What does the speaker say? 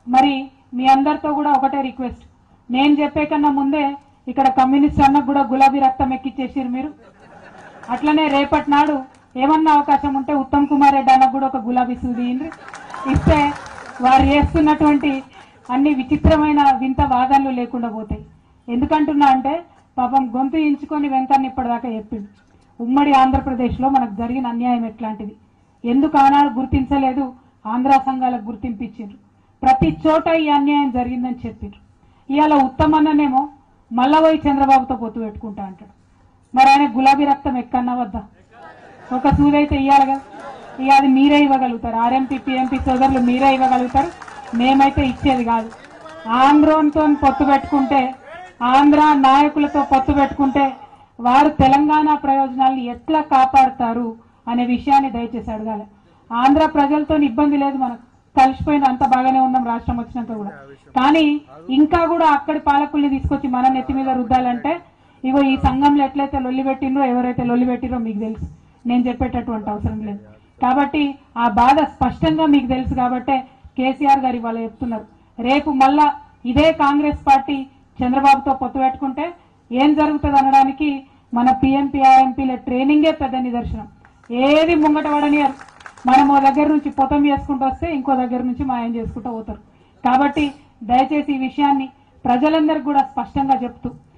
మరి మీ అందరితో కూడా ఒకటే రిక్వెస్ట్ నేను చెప్పే కన్నా ముందే ఇక్కడ కమ్యూనిస్ట్ అన్నకు కూడా గులాబీ రక్తం ఎక్కిచ్చేసారు మీరు అట్లనే రేపటి నాడు ఏమన్నా అవకాశం ఉంటే ఉత్తమ్ కుమార్ రెడ్డి అన్నకు కూడా ఒక గులాబీ సూది ఇయ్యండి. ఇస్తే వారు చేస్తున్నటువంటి అన్ని విచిత్రమైన వింత వాదనలు లేకుండా పోతాయి ఎందుకంటున్నా అంటే పాపం గొంతు ఇంచుకొని వెంకన్న ఇప్పటిదాకా చెప్పిండు ఉమ్మడి ఆంధ్రప్రదేశ్లో మనకు జరిగిన అన్యాయం ఎట్లాంటిది ఎందుకు ఆనాడు గుర్తించలేదు ఆంధ్ర సంఘాలకు గుర్తింపు ఇచ్చిండ్రు ప్రతి చోట ఈ అన్యాయం జరిగిందని చెప్పిండ్రు ఇవాళ ఉత్తమన్ననేమో మళ్ళా పోయి చంద్రబాబుతో పొత్తు పెట్టుకుంటా అంటాడు మరి ఆయన గులాబీ రక్తం ఎక్కన్నా వద్దా ఒక సూది అయితే ఇవ్వాలి కదా ఇక అది మీరే ఇవ్వగలుగుతారు ఆర్ఎంపీ పిఎంపీ సోదరులు మీరే ఇవ్వగలుగుతారు మేమైతే ఇచ్చేది కాదు ఆంధ్రోన్తో పొత్తు పెట్టుకుంటే ఆంధ్ర నాయకులతో పొత్తు పెట్టుకుంటే వారు తెలంగాణ ప్రయోజనాలను ఎట్లా కాపాడతారు అనే విషయాన్ని దయచేసి అడగాలి ఆంధ్ర ప్రజలతో ఇబ్బంది లేదు మనకు కలిసిపోయిన అంత బాగానే ఉన్నాం రాష్ట్రం వచ్చినాక కూడా కానీ ఇంకా కూడా అక్కడి పాలకుల్ని తీసుకొచ్చి మన నెత్తి మీద రుద్దాలంటే ఇగో ఈ సంఘంలో ఎట్లయితే లొల్లి పెట్టిండ్రో ఎవరైతే లొల్లి పెట్టిరో మీకు తెలుసు నేను చెప్పేటటువంటి అవసరం లేదు కాబట్టి ఆ బాధ స్పష్టంగా మీకు తెలుసు కాబట్టే కేసీఆర్ గారు ఇవాళ చెప్తున్నారు రేపు మళ్ళా ఇదే కాంగ్రెస్ పార్టీ చంద్రబాబుతో పొత్తు పెట్టుకుంటే ఏం జరుగుతుంది అనడానికి మన పిఎంపీ ఆర్ఎంపీల ట్రైనింగే పెద్ద నిదర్శనం ఏది ముంగట పడనియరు మనం ఓ దగ్గర నుంచి పొతం చేసుకుంటూ వస్తే ఇంకో దగ్గర నుంచి మాయం చేసుకుంటూ పోతారు కాబట్టి దయచేసి ఈ విషయాన్ని ప్రజలందరికీ కూడా స్పష్టంగా చెప్తూ